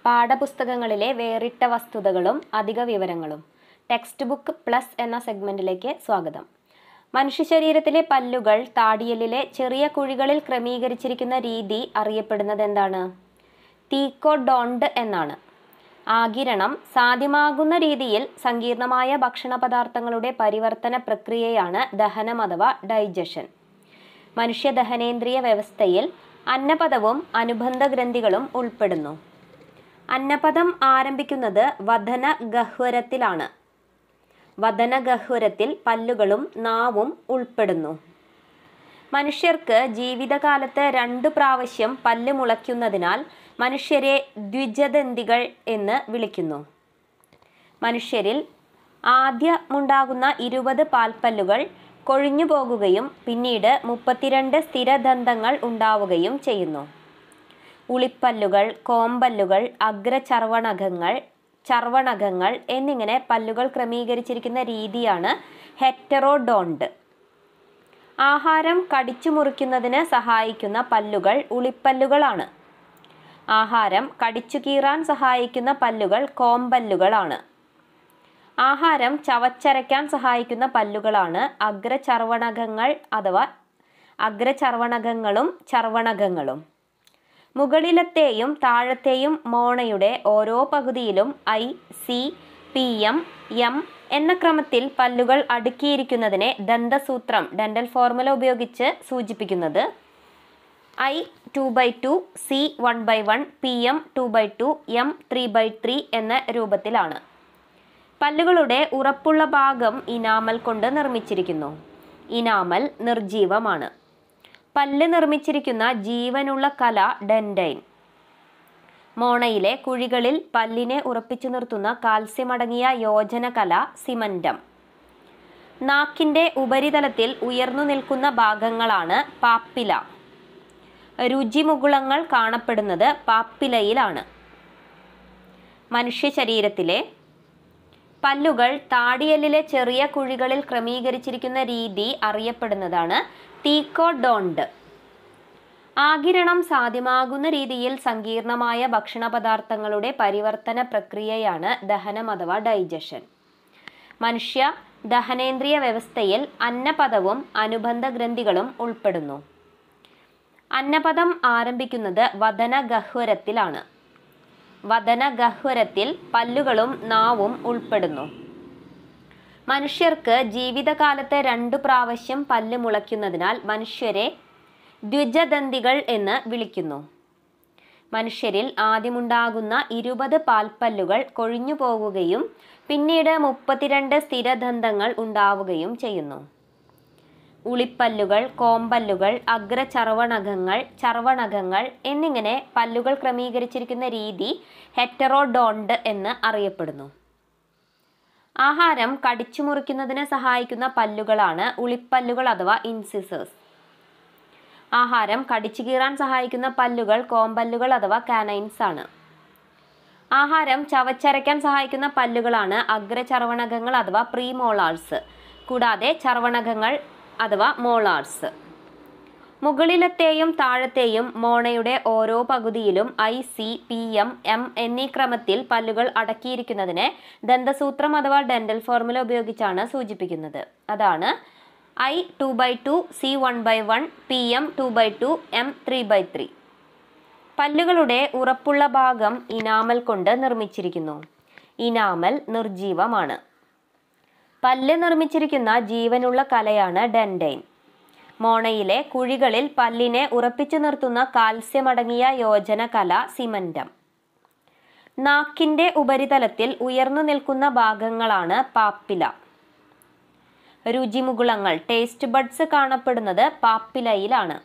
പാഠപുസ്തകങ്ങളിലെ വേറിട്ട വസ്തുതകളും അധിക വിവരങ്ങളും ടെക്സ്റ്റ് ബുക്ക് പ്ലസ് എന്ന സെഗ്മെന്റിലേക്ക് സ്വാഗതം മനുഷ്യ ശരീരത്തിലെ പല്ലുകൾ താടിയലിലെ ചെറിയ കുഴികളിൽ ക്രമീകരിച്ചിരിക്കുന്ന രീതി അറിയപ്പെടുന്നത് എന്താണ് തീക്കോഡോണ്ട് എന്നാണ് ആകിരണം സാധ്യമാകുന്ന രീതിയിൽ സങ്കീർണമായ ഭക്ഷണ പദാർത്ഥങ്ങളുടെ പരിവർത്തന പ്രക്രിയയാണ് ദഹനം അഥവാ ഡൈജഷൻ മനുഷ്യ ദഹനേന്ദ്രിയ വ്യവസ്ഥയിൽ അന്നപദവും അനുബന്ധ ഗ്രന്ഥികളും ഉൾപ്പെടുന്നു അന്നപദം ആരംഭിക്കുന്നത് വദന ഗഹ്വരത്തിലാണ് വദന ഗഹ്വരത്തിൽ പല്ലുകളും നാവും ഉൾപ്പെടുന്നു മനുഷ്യർക്ക് ജീവിതകാലത്ത് രണ്ടു പ്രാവശ്യം പല്ല് മുളയ്ക്കുന്നതിനാൽ മനുഷ്യരെ ദ്വിജദന്തികൾ എന്ന് വിളിക്കുന്നു മനുഷ്യരിൽ ആദ്യമുണ്ടാകുന്ന ഇരുപത് പാൽപ്പല്ലുകൾ കൊഴിഞ്ഞു പോകുകയും പിന്നീട് മുപ്പത്തിരണ്ട് സ്ഥിരദന്തങ്ങൾ ഉണ്ടാവുകയും ചെയ്യുന്നു ഉളിപ്പല്ലുകൾ കോമ്പല്ലുകൾ അഗ്രചർവണകങ്ങൾ ചർവണകങ്ങൾ എന്നിങ്ങനെ പല്ലുകൾ ക്രമീകരിച്ചിരിക്കുന്ന രീതിയാണ് ഹെറ്ററോഡോണ്ട് ആഹാരം കടിച്ചു മുറിക്കുന്നതിന് സഹായിക്കുന്ന പല്ലുകൾ ഉളിപ്പല്ലുകളാണ് ആഹാരം കടിച്ചു കീറാൻ സഹായിക്കുന്ന പല്ലുകൾ കോമ്പല്ലുകളാണ് ആഹാരം ചവച്ചരയ്ക്കാൻ സഹായിക്കുന്ന പല്ലുകളാണ് അഗ്രചർവണകങ്ങൾ അഥവാ അഗ്രചർവണകങ്ങളും ചർവണകങ്ങളും മുകളിലത്തെയും താഴത്തെയും മോണയുടെ ഓരോ പകുതിയിലും I C P M M എന്ന ക്രമത്തിൽ പല്ലുകൾ അടുക്കിയിരിക്കുന്നതിനെ ദന്തസൂത്രം ഡെന്റൽ ഫോർമുല ഉപയോഗിച്ച് സൂചിപ്പിക്കുന്നത് I two by two C one by one P M two by two M three by three എന്ന രൂപത്തിലാണ് പല്ലുകളുടെ ഉറപ്പുള്ള ഭാഗം ഇനാമൽ കൊണ്ട് നിർമ്മിച്ചിരിക്കുന്നു ഇനാമൽ നിർജീവമാണ് പല്ല് നിർമ്മിച്ചിരിക്കുന്ന ജീവനുള്ള കല ഡെൻഡൈൻ മോണയിലെ കുഴികളിൽ പല്ലിനെ ഉറപ്പിച്ചു നിർത്തുന്ന കാൽസ്യം അടങ്ങിയ യോജന കല സിമന്റം നാക്കിന്റെ ഉപരിതലത്തിൽ ഉയർന്നു നിൽക്കുന്ന ഭാഗങ്ങളാണ് പാപ്പില രുചിമുകുളങ്ങൾ കാണപ്പെടുന്നത് പാപ്പിലയിലാണ് മനുഷ്യ ശരീരത്തിലെ പല്ലുകൾ താടിയല്ലിലെ ചെറിയ കുഴികളിൽ ക്രമീകരിച്ചിരിക്കുന്ന രീതി അറിയപ്പെടുന്നതാണ് തീക്കോഡോണ്ട് ആകിരണം സാധ്യമാകുന്ന രീതിയിൽ സങ്കീർണമായ ഭക്ഷണ പദാർത്ഥങ്ങളുടെ പരിവർത്തന പ്രക്രിയയാണ് ദഹനം അഥവാ ഡൈജഷൻ മനുഷ്യ ദഹനേന്ദ്രിയ വ്യവസ്ഥയിൽ അന്നപദവും അനുബന്ധ ഗ്രന്ഥികളും ഉൾപ്പെടുന്നു അന്നപദം ആരംഭിക്കുന്നത് വദന ഗഹ്വരത്തിലാണ് വദന ഗഹ്വരത്തിൽ പല്ലുകളും നാവും ഉൾപ്പെടുന്നു മനുഷ്യർക്ക് ജീവിതകാലത്ത് രണ്ടു പ്രാവശ്യം പല്ല് മുളയ്ക്കുന്നതിനാൽ മനുഷ്യരെ ദ്വിജദന്തികൾ എന്ന് വിളിക്കുന്നു മനുഷ്യരിൽ ആദ്യമുണ്ടാകുന്ന ഇരുപത് പാൽപ്പല്ലുകൾ കൊഴിഞ്ഞു പോകുകയും പിന്നീട് മുപ്പത്തിരണ്ട് സ്ഥിരദന്തങ്ങൾ ഉണ്ടാവുകയും ചെയ്യുന്നു ഉളിപ്പല്ലുകൾ കോമ്പല്ലുകൾ അഗ്രചർവണകങ്ങൾ ചർവണകങ്ങൾ എന്നിങ്ങനെ പല്ലുകൾ ക്രമീകരിച്ചിരിക്കുന്ന രീതി ഹെറ്ററോഡോണ്ട് എന്ന് അറിയപ്പെടുന്നു ആഹാരം കടിച്ചു മുറിക്കുന്നതിന് സഹായിക്കുന്ന പല്ലുകളാണ് ഉളിപ്പല്ലുകൾ അഥവാ ഇൻസിസേഴ്സ് ആഹാരം കടിച്ചു കീറാൻ സഹായിക്കുന്ന പല്ലുകൾ കോമ്പല്ലുകൾ അഥവാ കാനൈൻസ് ആണ് ആഹാരം ചവച്ചരയ്ക്കാൻ സഹായിക്കുന്ന പല്ലുകളാണ് അഗ്രചർവണകങ്ങൾ അഥവാ പ്രീമോളാർസ് കൂടാതെ ചർവണകങ്ങൾ അഥവാ മോളാർസ് മുകളിലത്തെയും താഴത്തെയും മോണയുടെ ഓരോ പകുതിയിലും I C P M M എന്നീ ക്രമത്തിൽ പല്ലുകൾ അടക്കിയിരിക്കുന്നതിനെ ദന്തസൂത്രം അഥവാ ഡെന്റൽ ഫോർമുല ഉപയോഗിച്ചാണ് സൂചിപ്പിക്കുന്നത് അതാണ് I two by two C one by one P M two by two M three by three പല്ലുകളുടെ ഉറപ്പുള്ള ഭാഗം ഇനാമൽ കൊണ്ട് നിർമ്മിച്ചിരിക്കുന്നു ഇനാമൽ നിർജീവമാണ് പല്ല് നിർമ്മിച്ചിരിക്കുന്ന ജീവനുള്ള കലയാണ് ഡെൻഡൈൻ മോണയിലെ കുഴികളിൽ പല്ലിനെ ഉറപ്പിച്ചു നിർത്തുന്ന കാൽസ്യമടങ്ങിയ യോജന കല സിമന്റം നാക്കിന്റെ ഉപരിതലത്തിൽ ഉയർന്നു നിൽക്കുന്ന ഭാഗങ്ങളാണ് പാപ്പില രുചിമുകുളങ്ങൾ ടേസ്റ്റ് ബഡ്സ് കാണപ്പെടുന്നത് പാപ്പിലയിലാണ്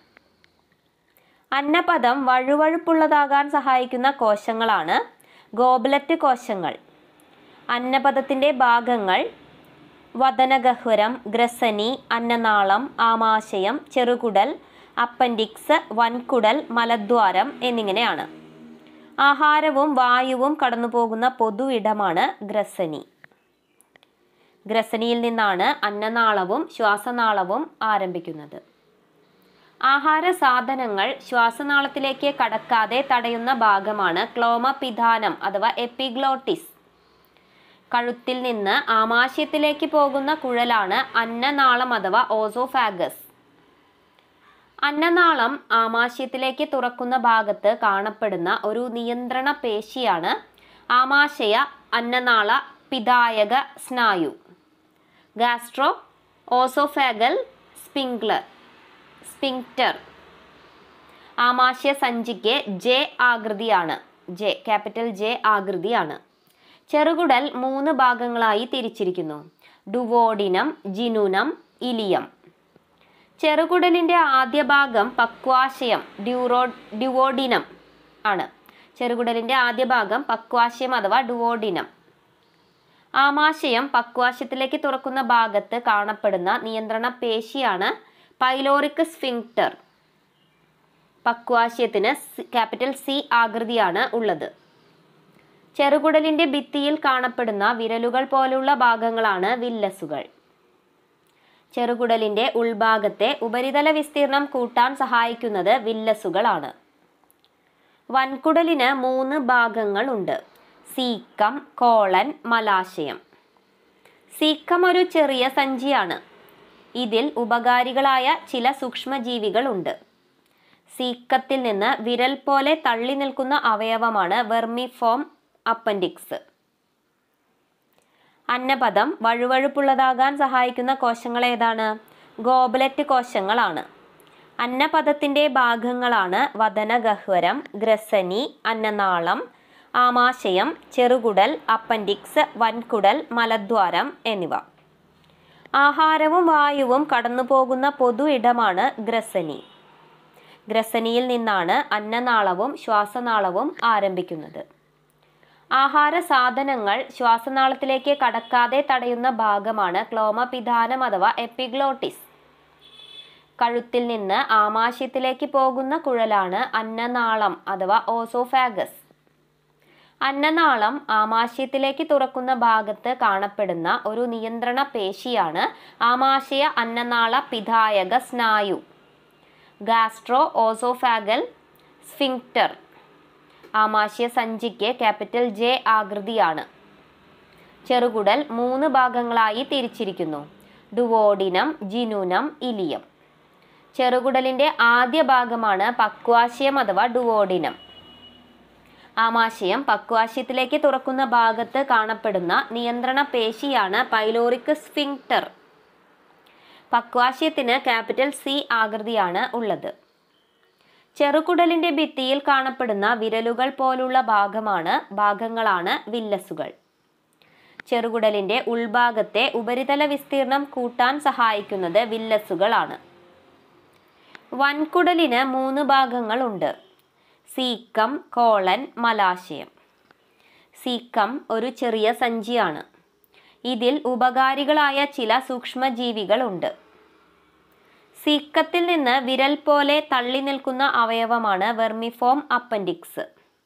അന്നപദം വഴുവഴുപ്പുള്ളതാകാൻ സഹായിക്കുന്ന കോശങ്ങളാണ് ഗോബലറ്റ് കോശങ്ങൾ അന്നപദത്തിന്റെ ഭാഗങ്ങൾ വദനഗഹ്വരം ഗ്രസനി അന്നനാളം ആമാശയം ചെറുകുടൽ അപ്പൻഡിക്സ് വൻകുടൽ മലദ്വാരം എന്നിങ്ങനെയാണ് ആഹാരവും വായുവും കടന്നുപോകുന്ന പൊതു ഇടമാണ് ഗ്രസനി ഗ്രസനിയിൽ നിന്നാണ് അന്നനാളവും ശ്വാസനാളവും ആരംഭിക്കുന്നത് ആഹാര സാധനങ്ങൾ ശ്വാസനാളത്തിലേക്ക് കടക്കാതെ തടയുന്ന ഭാഗമാണ് ക്ലോമപിധാനം അഥവാ എപ്പിഗ്ലോട്ടിസ് കഴുത്തിൽ നിന്ന് ആമാശയത്തിലേക്ക് പോകുന്ന കുഴലാണ് അന്നനാളം അഥവാ ഓസോഫാഗസ് അന്നനാളം ആമാശയത്തിലേക്ക് തുറക്കുന്ന ഭാഗത്ത് കാണപ്പെടുന്ന ഒരു നിയന്ത്രണ പേശിയാണ് ആമാശയ അന്നനാള പിതായക സ്നായു ഗാസ്ട്രോ ഓസോഫാഗൽ സ്പിങ്ക്ലർ സ്പിങ്ക്റ്റർ ആമാശയ സഞ്ചിക്ക് ജെ ആകൃതിയാണ് ജെ ക്യാപിറ്റൽ ജെ ആകൃതിയാണ് ചെറുകുടൽ മൂന്ന് ഭാഗങ്ങളായി തിരിച്ചിരിക്കുന്നു ഡുവോഡിനം ജിനുനം ഇലിയം ചെറുകുടലിൻ്റെ ആദ്യ ഭാഗം പക്വാശയം ഡ്യൂറോ ഡ്യുവോഡിനം ആണ് ചെറുകുടലിൻ്റെ ആദ്യ ഭാഗം പക്വാശയം അഥവാ ഡുവോഡിനം ആമാശയം പക്വാശയത്തിലേക്ക് തുറക്കുന്ന ഭാഗത്ത് കാണപ്പെടുന്ന നിയന്ത്രണ പേശിയാണ് പൈലോറിക് സ്ഫിങ്ക്ടർ പക്വാശയത്തിന് ക്യാപിറ്റൽ സി ആകൃതിയാണ് ഉള്ളത് ചെറുകുടലിന്റെ ഭിത്തിയിൽ കാണപ്പെടുന്ന വിരലുകൾ പോലുള്ള ഭാഗങ്ങളാണ് വില്ലസുകൾ ചെറുകുടലിന്റെ ഉൾഭാഗത്തെ ഉപരിതല വിസ്തീർണം കൂട്ടാൻ സഹായിക്കുന്നത് വില്ലസുകളാണ് വൻകുടലിന് മൂന്ന് ഭാഗങ്ങളുണ്ട് സീക്കം കോളൻ മലാശയം സീക്കം ഒരു ചെറിയ സഞ്ചിയാണ് ഇതിൽ ഉപകാരികളായ ചില സൂക്ഷ്മജീവികളുണ്ട് സീക്കത്തിൽ നിന്ന് വിരൽ പോലെ തള്ളി നിൽക്കുന്ന അവയവമാണ് വെർമിഫോം അപ്പൻഡിക്സ് അന്നപദം വഴുവഴുപ്പുള്ളതാകാൻ സഹായിക്കുന്ന കോശങ്ങൾ ഏതാണ് ഗോബലറ്റ് കോശങ്ങളാണ് അന്നപദത്തിൻ്റെ ഭാഗങ്ങളാണ് വദനഗഹ്വരം ഗ്രസനി അന്നനാളം ആമാശയം ചെറുകുടൽ അപ്പൻഡിക്സ് വൻകുടൽ മലദ്വാരം എന്നിവ ആഹാരവും വായുവും കടന്നുപോകുന്ന പൊതു ഇടമാണ് ഗ്രസനി ഗ്രസനിയിൽ നിന്നാണ് അന്നനാളവും ശ്വാസനാളവും ആരംഭിക്കുന്നത് ആഹാര സാധനങ്ങൾ ശ്വാസനാളത്തിലേക്ക് കടക്കാതെ തടയുന്ന ഭാഗമാണ് ക്ലോമപിധാനം അഥവാ എപ്പിഗ്ലോട്ടിസ് കഴുത്തിൽ നിന്ന് ആമാശയത്തിലേക്ക് പോകുന്ന കുഴലാണ് അന്നനാളം അഥവാ ഓസോഫാഗസ് അന്നനാളം ആമാശയത്തിലേക്ക് തുറക്കുന്ന ഭാഗത്ത് കാണപ്പെടുന്ന ഒരു നിയന്ത്രണ പേശിയാണ് ആമാശയ അന്നനാള പിധായക സ്നായു ഗാസ്ട്രോ ഓസോഫാഗൽ സ്ഫിങ്ക്ടർ ആമാശയ സഞ്ചിക്ക് ക്യാപിറ്റൽ ജെ ആകൃതിയാണ് ചെറുകുടൽ മൂന്ന് ഭാഗങ്ങളായി തിരിച്ചിരിക്കുന്നു ഡുവോഡിനം ജിനുനം ഇലിയം ചെറുകുടലിന്റെ ആദ്യ ഭാഗമാണ് പക്വാശയം അഥവാ ഡുവോഡിനം ആമാശയം പക്വാശയത്തിലേക്ക് തുറക്കുന്ന ഭാഗത്ത് കാണപ്പെടുന്ന നിയന്ത്രണ പേശിയാണ് പൈലോറിക് സ്ഫിങ്ക്ടർ പക്വാശയത്തിന് ക്യാപിറ്റൽ സി ആകൃതിയാണ് ഉള്ളത് ചെറുകുടലിന്റെ ഭിത്തിയിൽ കാണപ്പെടുന്ന വിരലുകൾ പോലുള്ള ഭാഗമാണ് ഭാഗങ്ങളാണ് വില്ലസുകൾ ചെറുകുടലിന്റെ ഉൾഭാഗത്തെ ഉപരിതല വിസ്തീർണം കൂട്ടാൻ സഹായിക്കുന്നത് വില്ലസുകളാണ് വൻകുടലിന് മൂന്ന് ഭാഗങ്ങളുണ്ട് സീക്കം കോളൻ മലാശയം സീക്കം ഒരു ചെറിയ സഞ്ചിയാണ് ഇതിൽ ഉപകാരികളായ ചില സൂക്ഷ്മജീവികളുണ്ട് സീക്കത്തിൽ നിന്ന് വിരൽ പോലെ തള്ളി നിൽക്കുന്ന അവയവമാണ് വെർമിഫോം അപ്പൻഡിക്സ്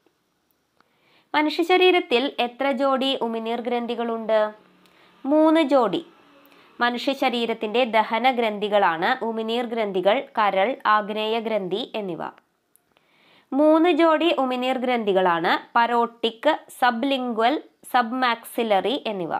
മനുഷ്യ ശരീരത്തിൽ എത്ര ജോഡി ഉമിനീർ ഗ്രന്ഥികളുണ്ട് മൂന്ന് ജോഡി മനുഷ്യ ശരീരത്തിന്റെ ദഹന ഗ്രന്ഥികളാണ് ഉമിനീർ ഗ്രന്ഥികൾ കരൾ ആഗ്നേയ ഗ്രന്ഥി എന്നിവ മൂന്ന് ജോഡി ഉമിനീർ ഗ്രന്ഥികളാണ് പരോട്ടിക് സബ്ലിംഗ്വൽ സബ്മാക്സിലറി എന്നിവ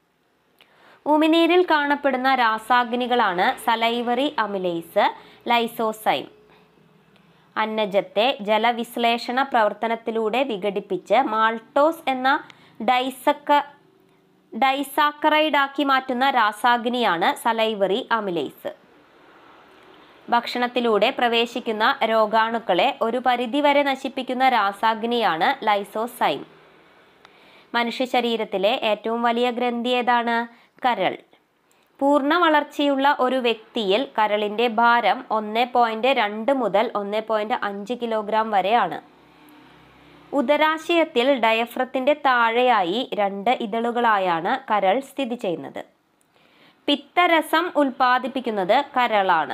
ഉമിനീരിൽ കാണപ്പെടുന്ന രാസാഗ്നികളാണ് സലൈവറി അമിലേസ് ലൈസോസൈം അന്നജത്തെ ജലവിശ്ലേഷണ പ്രവർത്തനത്തിലൂടെ വിഘടിപ്പിച്ച് മാൾട്ടോസ് എന്ന ഡൈസക്ക ഡൈസാക്കറൈഡാക്കി മാറ്റുന്ന രാസാഗ്നിയാണ് സലൈവറി അമിലേസ് ഭക്ഷണത്തിലൂടെ പ്രവേശിക്കുന്ന രോഗാണുക്കളെ ഒരു പരിധിവരെ നശിപ്പിക്കുന്ന രാസാഗ്നിയാണ് ലൈസോസൈം മനുഷ്യ ശരീരത്തിലെ ഏറ്റവും വലിയ ഗ്രന്ഥി ഏതാണ് കരൾ പൂർണ്ണ വളർച്ചയുള്ള ഒരു വ്യക്തിയിൽ കരളിന്റെ ഭാരം ഒന്ന് പോയിന്റ് രണ്ട് മുതൽ ഒന്ന് പോയിന്റ് അഞ്ച് കിലോഗ്രാം വരെയാണ് ഉദരാശയത്തിൽ ഡയഫ്രത്തിന്റെ താഴെയായി രണ്ട് ഇതളുകളായാണ് കരൾ സ്ഥിതി ചെയ്യുന്നത് പിത്തരസം ഉൽപ്പാദിപ്പിക്കുന്നത് കരളാണ്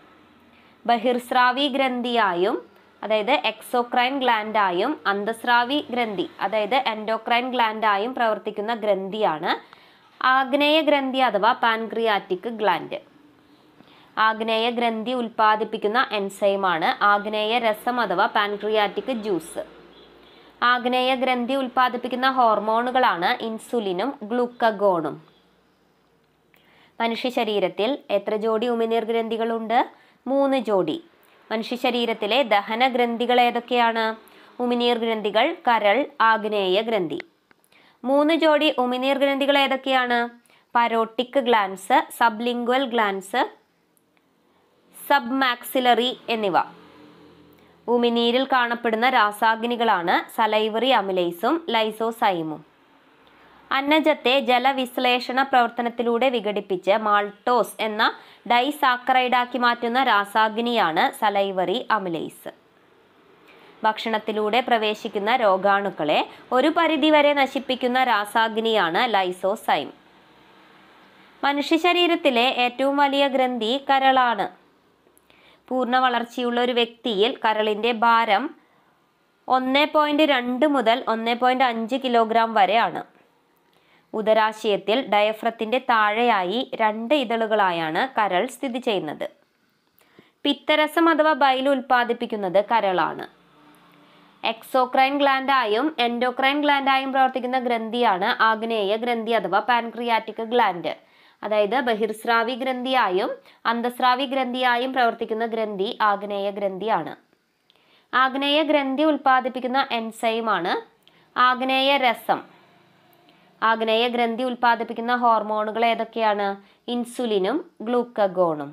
ബഹിർസ്രാവി ഗ്രന്ഥിയായും അതായത് എക്സോക്രൈൻ ഗ്ലാൻഡായും അന്തസ്രാവി ഗ്രന്ഥി അതായത് എൻഡോക്രൈൻ ഗ്ലാൻഡായും പ്രവർത്തിക്കുന്ന ഗ്രന്ഥിയാണ് ആഗ്നേയ ഗ്രന്ഥി അഥവാ പാൻക്രിയാറ്റിക് ഗ്ലാൻഡ് ആഗ്നേയ ഗ്രന്ഥി ഉൽപ്പാദിപ്പിക്കുന്ന എൻസൈമാണ് ആഗ്നേയ രസം അഥവാ പാൻക്രിയാറ്റിക് ജ്യൂസ് ആഗ്നേയ ഗ്രന്ഥി ഉൽപ്പാദിപ്പിക്കുന്ന ഹോർമോണുകളാണ് ഇൻസുലിനും ഗ്ലൂക്കഗോണും മനുഷ്യ ശരീരത്തിൽ എത്ര ജോഡി ഉമിനീർ ഗ്രന്ഥികളുണ്ട് മൂന്ന് ജോഡി മനുഷ്യ ശരീരത്തിലെ ദഹന ഗ്രന്ഥികൾ ഏതൊക്കെയാണ് ഉമിനീർ ഗ്രന്ഥികൾ കരൾ ആഗ്നേയ ഗ്രന്ഥി മൂന്ന് ജോഡി ഉമിനീർ ഗ്രന്ഥികൾ ഏതൊക്കെയാണ് parotid glands sublingual glands submaxillary എന്നിവ ഉമിനീരിൽ കാണപ്പെടുന്ന രാസാഗ്നികളാണ് സലൈവറി അമിലൈസും ലൈസോസൈമും അന്നജത്തെ ജലവിശ്ലേഷണ പ്രവർത്തനത്തിലൂടെ വിഘടിപ്പിച്ച് മാൾട്ടോസ് എന്ന ഡൈസാക്കറൈഡാക്കി മാറ്റുന്ന രാസാഗ്നിയാണ് സലൈവറി അമിലൈസ് ഭക്ഷണത്തിലൂടെ പ്രവേശിക്കുന്ന രോഗാണുക്കളെ ഒരു പരിധിവരെ നശിപ്പിക്കുന്ന രാസാഗ്നിയാണ് ലൈസോസൈം മനുഷ്യ ശരീരത്തിലെ ഏറ്റവും വലിയ ഗ്രന്ഥി കരളാണ് പൂർണ്ണ വളർച്ചയുള്ള ഒരു വ്യക്തിയിൽ കരളിൻ്റെ ഭാരം ഒന്ന് പോയിന്റ് രണ്ട് മുതൽ ഒന്ന് പോയിന്റ് അഞ്ച് കിലോഗ്രാം വരെയാണ് ഉദരാശയത്തിൽ ഡയഫ്രത്തിന്റെ താഴെയായി രണ്ട് ഇതളുകളായാണ് കരൾ സ്ഥിതി ചെയ്യുന്നത് പിത്തരസം അഥവാ ബൈൽ ഉൽപ്പാദിപ്പിക്കുന്നത് കരളാണ് എക്സോക്രൈൻ ഗ്ലാൻഡായും എൻഡോക്രൈൻ ഗ്ലാൻഡായും പ്രവർത്തിക്കുന്ന ഗ്രന്ഥിയാണ് ആഗ്നേയ ഗ്രന്ഥി അഥവാ പാൻക്രിയാറ്റിക് ഗ്ലാൻഡ് അതായത് ബഹിർസ്രാവി ഗ്രന്ഥിയായും അന്തസ്രാവി ഗ്രന്ഥിയായും പ്രവർത്തിക്കുന്ന ഗ്രന്ഥി ആഗ്നേയ ഗ്രന്ഥിയാണ് ആഗ്നേയ ഗ്രന്ഥി ഉൽപ്പാദിപ്പിക്കുന്ന എൻസൈമാണ് ആഗ്നേയ രസം ആഗ്നേയ ഗ്രന്ഥി ഉൽപ്പാദിപ്പിക്കുന്ന ഹോർമോണുകൾ ഏതൊക്കെയാണ് ഇൻസുലിനും ഗ്ലൂക്കഗോണും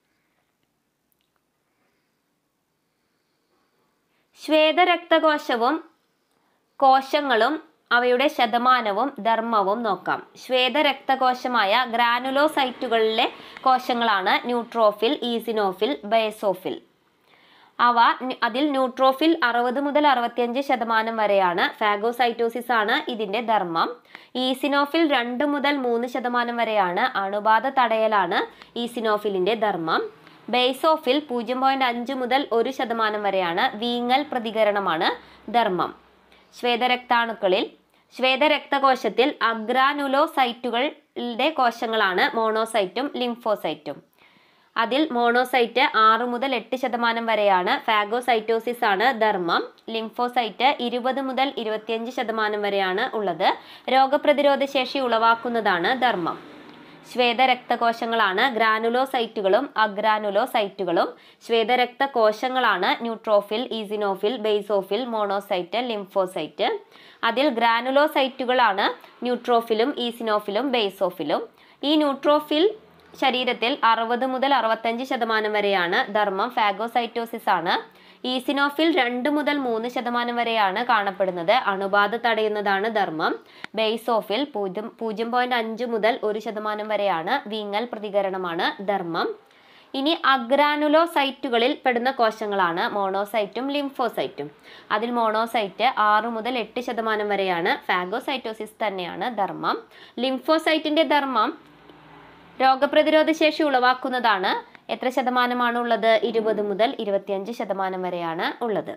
ശ്വേതരക്തകോശവും കോശങ്ങളും അവയുടെ ശതമാനവും ധർമ്മവും നോക്കാം ശ്വേതരക്തകോശമായ ഗ്രാനുലോസൈറ്റുകളിലെ കോശങ്ങളാണ് ന്യൂട്രോഫിൽ ഈസിനോഫിൽ ബയസോഫിൽ അവ ന് അതിൽ ന്യൂട്രോഫിൽ അറുപത് മുതൽ അറുപത്തിയഞ്ച് ശതമാനം വരെയാണ് ഫാഗോസൈറ്റോസിസ് ആണ് ഇതിന്റെ ധർമ്മം ഈസിനോഫിൽ രണ്ട് മുതൽ മൂന്ന് ശതമാനം വരെയാണ് അണുബാധ തടയലാണ് ഈസിനോഫിലിന്റെ ധർമ്മം ബേസോഫിൽ പൂജ്യം പോയിന്റ് അഞ്ച് മുതൽ ഒരു ശതമാനം വരെയാണ് വീങ്ങൽ പ്രതികരണമാണ് ധർമ്മം ശ്വേതരക്താണുക്കളിൽ ശ്വേതരക്തകോശത്തിൽ അഗ്രാനുലോസൈറ്റുകളുടെ കോശങ്ങളാണ് മോണോസൈറ്റും ലിംഫോസൈറ്റും അതിൽ മോണോസൈറ്റ് ആറ് മുതൽ എട്ട് ശതമാനം വരെയാണ് ഫാഗോസൈറ്റോസിസ് ആണ് ധർമ്മം ലിംഫോസൈറ്റ് ഇരുപത് മുതൽ ഇരുപത്തിയഞ്ച് ശതമാനം വരെയാണ് ഉള്ളത് രോഗപ്രതിരോധ ശേഷി ഉളവാക്കുന്നതാണ് ധർമ്മം ശ്വേതരക്തകോശങ്ങളാണ് ഗ്രാനുലോസൈറ്റുകളും അഗ്രാനുലോസൈറ്റുകളും ശ്വേതരക്തകോശങ്ങളാണ് neutrophil eosinophil basophil monocyte lymphocyte അതിൽ ഗ്രാനുലോസൈറ്റുകളാണ് ന്യൂട്രോഫിലും ഈസിനോഫിലും ബേസോഫിലും ഈ ന്യൂട്രോഫിൽ ശരീരത്തിൽ അറുപത് മുതൽ അറുപത്തഞ്ച് ശതമാനം വരെയാണ് ധർമ്മം ഫാഗോസൈറ്റോസിസ് ആണ് ഈസിനോഫിൽ രണ്ട് മുതൽ മൂന്ന് ശതമാനം വരെയാണ് കാണപ്പെടുന്നത് അണുബാധ തടയുന്നതാണ് ധർമ്മം ബേസോഫിൽ പൂജ്യം പൂജ്യം പോയിന്റ് അഞ്ച് മുതൽ ഒരു ശതമാനം വരെയാണ് വീങ്ങൽ പ്രതികരണമാണ് ധർമ്മം ഇനി അഗ്രാനുലോസൈറ്റുകളിൽ പെടുന്ന കോശങ്ങളാണ് മോണോസൈറ്റും ലിംഫോസൈറ്റും അതിൽ മോണോസൈറ്റ് ആറ് മുതൽ എട്ട് ശതമാനം വരെയാണ് ഫാഗോസൈറ്റോസിസ് തന്നെയാണ് ധർമ്മം ലിംഫോസൈറ്റിന്റെ ധർമ്മം രോഗപ്രതിരോധ ശേഷി ഉളവാക്കുന്നതാണ് എത്ര ശതമാനമാണ് ഉള്ളത് ഇരുപത് മുതൽ ഇരുപത്തിയഞ്ച് ശതമാനം വരെയാണ് ഉള്ളത്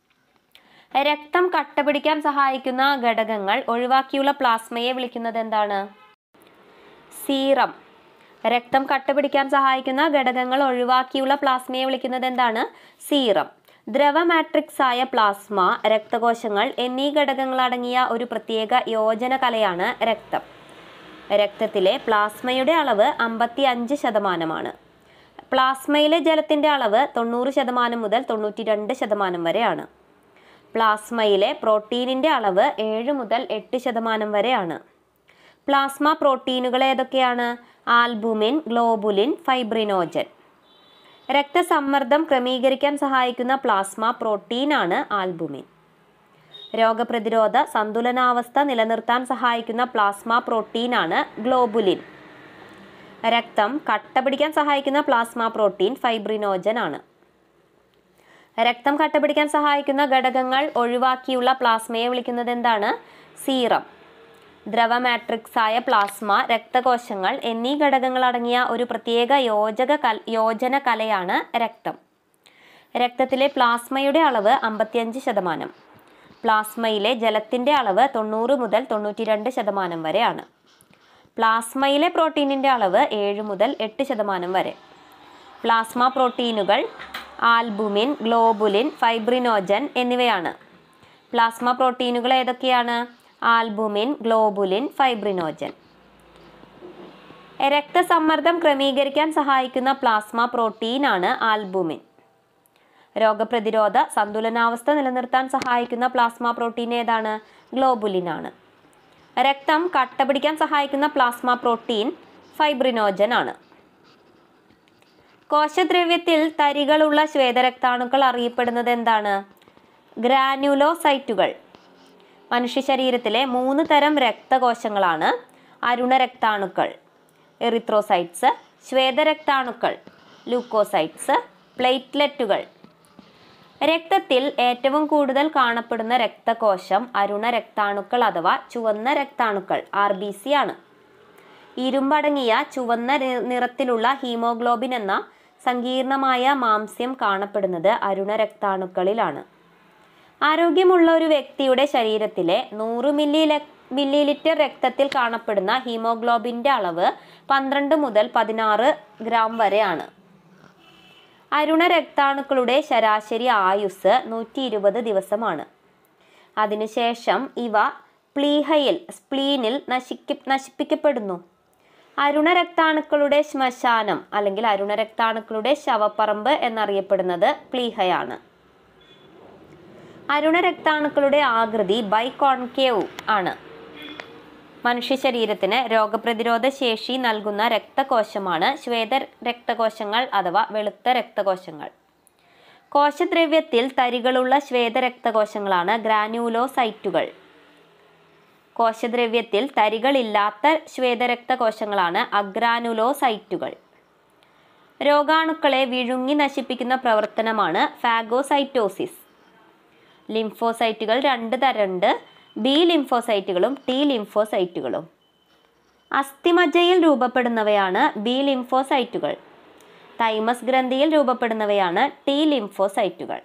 രക്തം കട്ടപിടിക്കാൻ സഹായിക്കുന്ന ഘടകങ്ങൾ ഒഴിവാക്കിയുള്ള പ്ലാസ്മയെ വിളിക്കുന്നത് എന്താണ് സീറം രക്തം കട്ടപിടിക്കാൻ സഹായിക്കുന്ന ഘടകങ്ങൾ ഒഴിവാക്കിയുള്ള പ്ലാസ്മയെ വിളിക്കുന്നത് എന്താണ് സീറം ദ്രവ മാട്രിക്സ് ആയ പ്ലാസ്മ രക്തകോശങ്ങൾ എന്നീ ഘടകങ്ങൾ അടങ്ങിയ ഒരു പ്രത്യേക യോജന കലയാണ് രക്തം രക്തത്തിലെ പ്ലാസ്മയുടെ അളവ് അമ്പത്തി അഞ്ച് ശതമാനമാണ് പ്ലാസ്മയിലെ ജലത്തിൻ്റെ അളവ് തൊണ്ണൂറ് ശതമാനം മുതൽ തൊണ്ണൂറ്റി രണ്ട് ശതമാനം വരെയാണ് പ്ലാസ്മയിലെ പ്രോട്ടീനിൻ്റെ അളവ് ഏഴ് മുതൽ എട്ട് ശതമാനം വരെയാണ് പ്ലാസ്മ പ്രോട്ടീനുകൾ ഏതൊക്കെയാണ് ആൽബുമിൻ ഗ്ലോബുലിൻ ഫൈബ്രിനോജൻ രക്തസമ്മർദ്ദം ക്രമീകരിക്കാൻ സഹായിക്കുന്ന പ്ലാസ്മ പ്രോട്ടീനാണ് ആൽബുമിൻ രോഗപ്രതിരോധ സന്തുലനാവസ്ഥ നിലനിർത്താൻ സഹായിക്കുന്ന പ്ലാസ്മ പ്രോട്ടീനാണ് ഗ്ലോബുലിൻ രക്തം കട്ട പിടിക്കാൻ സഹായിക്കുന്ന പ്ലാസ്മ പ്രോട്ടീൻ ഫൈബ്രിനോജൻ ആണ് രക്തം കട്ടപിടിക്കാൻ സഹായിക്കുന്ന ഘടകങ്ങൾ ഒഴിവാക്കിയുള്ള പ്ലാസ്മയെ വിളിക്കുന്നത് എന്താണ് സീറം ദ്രവ മാട്രിക്സ് ആയ പ്ലാസ്മ രക്തകോശങ്ങൾ എന്നീ ഘടകങ്ങൾ അടങ്ങിയ ഒരു പ്രത്യേക യോജക കൽ യോജന കലയാണ് രക്തം രക്തത്തിലെ പ്ലാസ്മയുടെ അളവ് അമ്പത്തിയഞ്ച് ശതമാനം പ്ലാസ്മയിലെ ജലത്തിൻ്റെ അളവ് തൊണ്ണൂറ് മുതൽ തൊണ്ണൂറ്റി രണ്ട് ശതമാനം വരെയാണ് പ്ലാസ്മയിലെ പ്രോട്ടീനിൻ്റെ അളവ് ഏഴ് മുതൽ എട്ട് ശതമാനം വരെ പ്ലാസ്മ പ്രോട്ടീനുകൾ ആൽബുമിൻ ഗ്ലോബുലിൻ ഫൈബ്രിനോജൻ എന്നിവയാണ് പ്ലാസ്മ പ്രോട്ടീനുകൾ ഏതൊക്കെയാണ് ആൽബുമിൻ ഗ്ലോബുലിൻ ഫൈബ്രിനോജൻ രക്തസമ്മർദ്ദം ക്രമീകരിക്കാൻ സഹായിക്കുന്ന പ്ലാസ്മ പ്രോട്ടീനാണ് ആൽബുമിൻ രോഗപ്രതിരോധ സന്തുലനാവസ്ഥ നിലനിർത്താൻ സഹായിക്കുന്ന പ്ലാസ്മ പ്രോട്ടീൻ ഏതാണ് ഗ്ലോബുലിനാണ് രക്തം കട്ട പിടിക്കാൻ സഹായിക്കുന്ന പ്ലാസ്മ പ്രോട്ടീൻ ഫൈബ്രിനോജൻ ആണ് കോശദ്രവ്യത്തിൽ തരികളുള്ള ശ്വേതരക്താണുക്കൾ അറിയപ്പെടുന്നത് എന്താണ് ഗ്രാനുലോസൈറ്റുകൾ മനുഷ്യ ശരീരത്തിലെ മൂന്ന് തരം രക്തകോശങ്ങളാണ് അരുണരക്താണുക്കൾ എറിത്രോസൈറ്റ്സ് ശ്വേതരക്താണുക്കൾ ലൂക്കോസൈറ്റ്സ് പ്ലേറ്റ്ലെറ്റുകൾ രക്തത്തിൽ ഏറ്റവും കൂടുതൽ കാണപ്പെടുന്ന രക്തകോശം അരുണരക്താണുക്കൾ അഥവാ ചുവന്ന രക്താണുക്കൾ ആർ ബി സി ആണ് ഇരുമ്പടങ്ങിയ ചുവന്ന നി- നിറത്തിലുള്ള ഹീമോഗ്ലോബിൻ എന്ന സങ്കീർണമായ മാംസ്യം കാണപ്പെടുന്നത് അരുണരക്താണുക്കളിലാണ് ആരോഗ്യമുള്ള ഒരു വ്യക്തിയുടെ ശരീരത്തിലെ നൂറ് മില്ലി മില്ലി ലിറ്റർ രക്തത്തിൽ കാണപ്പെടുന്ന ഹീമോഗ്ലോബിൻ്റെ അളവ് പന്ത്രണ്ട് മുതൽ പതിനാറ് ഗ്രാം വരെയാണ് അരുണരക്താണുക്കളുടെ ശരാശരി ആയുസ് നൂറ്റി ഇരുപത് ദിവസമാണ് അതിനുശേഷം ഇവ പ്ലീഹയിൽ സ്പ്ലീനിൽ നശിക്ക നശിപ്പിക്കപ്പെടുന്നു അരുണരക്താണുക്കളുടെ ശ്മശാനം അല്ലെങ്കിൽ അരുണരക്താണുക്കളുടെ ശവപ്പറമ്പ് എന്നറിയപ്പെടുന്നത് പ്ലീഹയാണ് അരുണരക്താണുക്കളുടെ ആകൃതി ബൈകോൺകേവ് ആണ് മനുഷ്യ ശരീരത്തിന് രോഗപ്രതിരോധ ശേഷി നൽകുന്ന രക്തകോശമാണ് ശ്വേത രക്തകോശങ്ങൾ അഥവാ വെളുത്ത രക്തകോശങ്ങൾ കോശദ്രവ്യത്തിൽ തരികളുള്ള ശ്വേത രക്തകോശങ്ങളാണ് ഗ്രാനുലോസൈറ്റുകൾ കോശദ്രവ്യത്തിൽ തരികളില്ലാത്ത ശ്വേതരക്തകോശങ്ങളാണ് അഗ്രാനുലോസൈറ്റുകൾ രോഗാണുക്കളെ വിഴുങ്ങി നശിപ്പിക്കുന്ന പ്രവർത്തനമാണ് ഫാഗോസൈറ്റോസിസ് ലിംഫോസൈറ്റുകൾ രണ്ട് തരമുണ്ട് ബി ലിംഫോസൈറ്റുകളും ടി ലിംഫോസൈറ്റുകളും അസ്ഥിമജ്ജയിൽ രൂപപ്പെടുന്നവയാണ് ബി ലിംഫോസൈറ്റുകൾ തൈമസ് ഗ്രന്ഥിയിൽ രൂപപ്പെടുന്നവയാണ് ടി ലിംഫോസൈറ്റുകൾ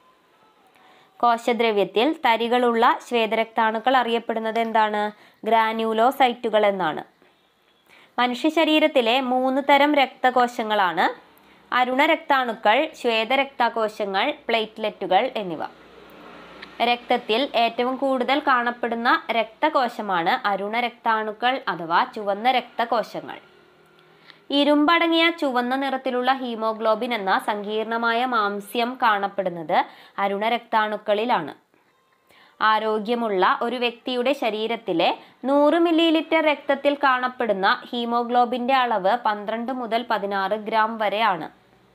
കോശദ്രവ്യത്തിൽ തരികളുള്ള ശ്വേതരക്താണുക്കൾ അറിയപ്പെടുന്നത് എന്താണ് ഗ്രാനുലോസൈറ്റുകൾ എന്നാണ് മനുഷ്യ ശരീരത്തിലെ മൂന്ന് തരം രക്തകോശങ്ങളാണ് അരുണരക്താണുക്കൾ ശ്വേതരക്തകോശങ്ങൾ പ്ലേറ്റ്ലെറ്റുകൾ എന്നിവ രക്തത്തിൽ ഏറ്റവും കൂടുതൽ കാണപ്പെടുന്ന രക്തകോശമാണ് അരുണരക്താണുക്കൾ അഥവാ ചുവന്ന രക്തകോശങ്ങൾ ഇരുമ്പടങ്ങിയ ചുവന്ന നിറത്തിലുള്ള ഹീമോഗ്ലോബിൻ എന്ന സങ്കീർണമായ മാംസ്യം കാണപ്പെടുന്നത് അരുണരക്താണുക്കളിലാണ് ആരോഗ്യമുള്ള ഒരു വ്യക്തിയുടെ ശരീരത്തിലെ നൂറ് മില്ലി ലിറ്റർ രക്തത്തിൽ കാണപ്പെടുന്ന ഹീമോഗ്ലോബിന്റെ അളവ് പന്ത്രണ്ട് മുതൽ പതിനാറ് ഗ്രാം വരെയാണ്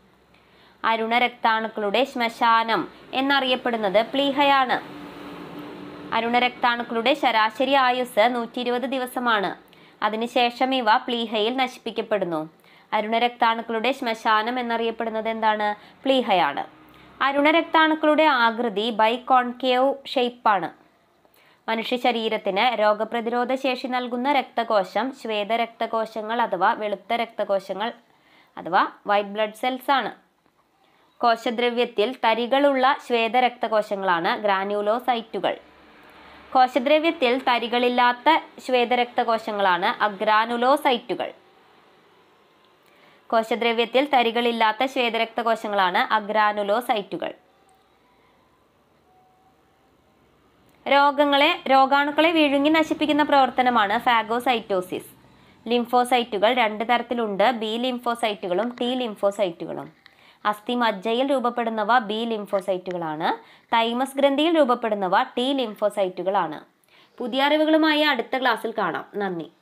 അരുണരക്താണുക്കളുടെ ശ്മശാനം എന്നറിയപ്പെടുന്നത് പ്ലീഹയാണ് അരുണരക്താണുക്കളുടെ ശരാശരി ആയുസ് നൂറ്റി ഇരുപത് ദിവസമാണ് അതിനുശേഷം ഇവ പ്ലീഹയിൽ നശിപ്പിക്കപ്പെടുന്നു അരുണരക്താണുക്കളുടെ ശ്മശാനം എന്നറിയപ്പെടുന്നത് എന്താണ് പ്ലീഹയാണ് അരുണരക്താണുക്കളുടെ ആകൃതി ബൈകോൺകേവ് ഷേപ്പാണ് മനുഷ്യ ശരീരത്തിന് രോഗപ്രതിരോധ ശേഷി നൽകുന്ന രക്തകോശം ശ്വേത രക്തകോശങ്ങൾ അഥവാ വെളുത്ത രക്തകോശങ്ങൾ അഥവാ വൈറ്റ് ബ്ലഡ് സെൽസ് ആണ് കോശദ്രവ്യത്തിൽ തരികളുള്ള ശ്വേത രക്തകോശങ്ങളാണ് ഗ്രാനുലോസൈറ്റുകൾ കോശദ്രവ്യത്തിൽ തരികളില്ലാത്ത ശ്വേതരക്തകോശങ്ങളാണ് അഗ്രാനുലോസൈറ്റുകൾ കോശദ്രവ്യത്തിൽ തരികളില്ലാത്ത ശ്വേതരക്തകോശങ്ങളാണ് അഗ്രാനുലോസൈറ്റുകൾ രോഗങ്ങളെ രോഗാണുക്കളെ വിഴുങ്ങി നശിപ്പിക്കുന്ന പ്രവർത്തനമാണ് ഫാഗോസൈറ്റോസിസ് ലിംഫോസൈറ്റുകൾ രണ്ട് തരത്തിലുണ്ട് ബി ലിംഫോസൈറ്റുകളും ടി ലിംഫോസൈറ്റുകളും അസ്ഥി മജ്ജയിൽ രൂപപ്പെടുന്നവ ബി ലിംഫോസൈറ്റുകളാണ് തൈമസ് ഗ്രന്ഥിയിൽ രൂപപ്പെടുന്നവ ടി ലിംഫോസൈറ്റുകളാണ് പുതിയ അറിവുകളുമായി അടുത്ത ക്ലാസ്സിൽ കാണാം നന്ദി